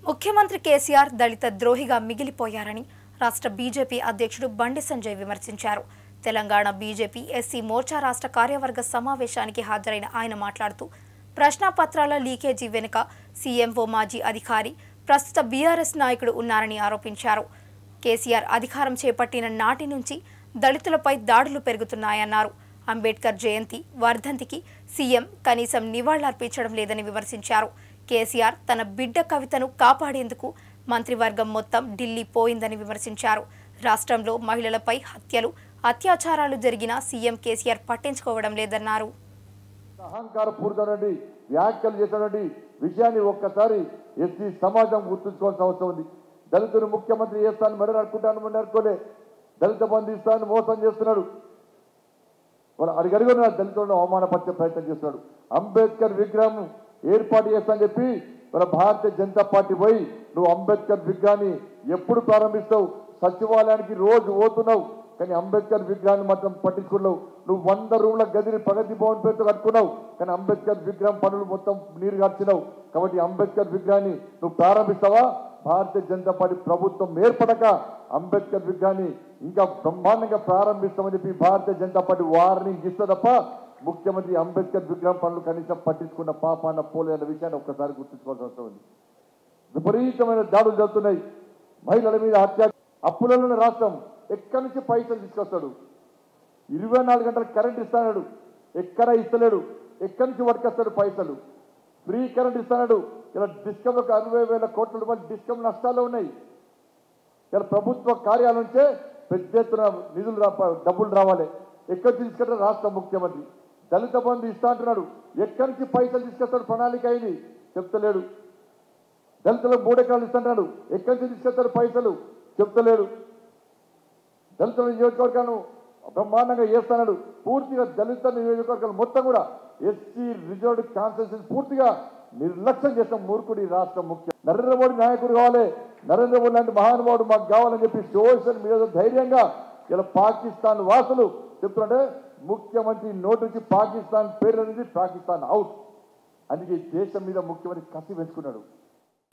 ముఖ్యమంత్రి కేసీఆర్ దళిత ద్రోహిగా మిగిలిపోయారని రాష్ట్ర బీజేపీ అధ్యక్షుడు బండి సంజయ్ విమర్శించారు తెలంగాణ బీజేపీ ఎస్సీ మోర్చా రాష్ట్ర కార్యవర్గ సమావేశానికి హాజరైన ఆయన మాట్లాడుతూ ప్రశ్నాపత్రాల లీకేజీ వెనుక సీఎంఓ మాజీ అధికారి ప్రస్తుత బీఆర్ఎస్ నాయకుడు ఉన్నారని ఆరోపించారు కేసీఆర్ అధికారం చేపట్టిన నాటి నుంచి దళితులపై దాడులు పెరుగుతున్నాయన్నారు అంబేద్కర్ జయంతి వర్ధంతికి సీఎం కనీసం నివాళులర్పించడం లేదని విమర్శించారు కేసీఆర్ తన బిడ్డ కవితను కాపాడేందుకు మంత్రివర్గం మొత్తం ఢిల్లీ పోయిందని విమర్శించారు రాష్ట్రంలో మహిళలపై హత్యలు అత్యాచారాలు జరిగినా సీఎం కేసీఆర్ పట్టించుకోవడం లేదన్నారు అహంకారపూరితమైనటువంటి వ్యాఖ్యలు చేసినటువంటి విషయాన్ని ఒక్కసారి ఎస్సీ సమాజం గుర్తుంచుకోవాల్సిన అవసరం ఉంది దళితులు ముఖ్యమంత్రి చేస్తాను మెడ నడుకుంటాను మెడ నడుకోలే దళిత బంధు ఇస్తాను మోసం చేస్తున్నాడు వాళ్ళు అడిగడుగున దళితులను అవమానపరిచే ప్రయత్నం చేస్తున్నాడు అంబేద్కర్ విగ్రహం ఏర్పాటు చేస్తానని చెప్పి మన భారతీయ జనతా పార్టీ పోయి నువ్వు అంబేద్కర్ విగ్రహాన్ని ఎప్పుడు ప్రారంభిస్తావు సచివాలయానికి రోజు పోతున్నావు కానీ అంబేద్కర్ విగ్రహాన్ని మాత్రం పట్టించుకున్నావు నువ్వు వంద రూమ్ల గదిని ప్రగతి భవన్ పేరుతో కట్టుకున్నావు కానీ అంబేద్కర్ విగ్రహం పనులు మొత్తం నీరు గార్చినావు కాబట్టి అంబేద్కర్ విగ్రహాన్ని నువ్వు ప్రారంభిస్తావా భారతీయ జనతా పార్టీ ప్రభుత్వం ఏర్పడక అంబేద్కర్ విగ్రహాన్ని ఇంకా బ్రహ్మాండంగా ప్రారంభిస్తామని చెప్పి భారతీయ జనతా పార్టీ వార్నింగ్ ఇస్తే తప్ప ముఖ్యమంత్రి అంబేద్కర్ విగ్రహం పనులు కనీసం పట్టించుకున్న పాపాన పోలే అన్న విషయాన్ని ఒక్కసారి గుర్తుంచుకోవాల్సిన అవసరం ఉంది విపరీతమైన దాడులు జరుగుతున్నాయి మహిళల మీద హత్య అప్పులలో రాష్ట్రం ఎక్కడి నుంచి పైసలు తీసుకొస్తాడు ఇరవై నాలుగు గంటల కరెంట్ ఇస్తాడు ఎక్కడ ఇస్తలేడు ఎక్కడి నుంచి పట్టుకొస్తాడు పైసలు ఫ్రీ కరెంట్ ఇస్తాడు ఇలా డిస్కంలకు అరవై వేల కోట్ల రూపాయలు డిస్కం నష్టాలు ఉన్నాయి ఇలా ప్రభుత్వ కార్యాల నుంచే పెద్ద ఎత్తున నిధులు రా డబ్బులు రావాలి ఎక్కడి నుంచి తీసుకెళ్తారు రాష్ట్ర ముఖ్యమంత్రి దళిత బంధు ఇస్తా అంటున్నాడు ఎక్కడి నుంచి పైసలు తీసుకొస్తాడు ప్రణాళిక అయింది చెప్తలేడు దళితులకు మూడెకరాలు ఇస్తున్నాడు ఎక్కడి నుంచి తీసుకొస్తాడు పైసలు చెప్తలేడు దళితుల నియోజకవర్గాలను బ్రహ్మాండంగా చేస్తున్నాడు పూర్తిగా దళిత నియోజకవర్గాలు మొత్తం కూడా ఎస్సీ రిజర్వ్డ్ కాన్స్టిట్యూషన్ పూర్తిగా నిర్లక్ష్యం చేసిన మూర్ఖుడి రాష్ట్ర ముఖ్య నరేంద్ర మోడీ నాయకుడు కావాలి నరేంద్ర మోడీ లాంటి మహానుభావుడు మాకు కావాలని చెప్పి సోషల్ మీడియాలో ధైర్యంగా ఇలా పాకిస్తాన్ వాసులు చెప్తుంటే ముఖ్యమంత్రి నోటు నుంచి పాకిస్తాన్ పేరు నుంచి పాకిస్తాన్ అవుట్ అందుకే ఈ దేశం మీద ముఖ్యమంత్రి కసి పెంచుకున్నాడు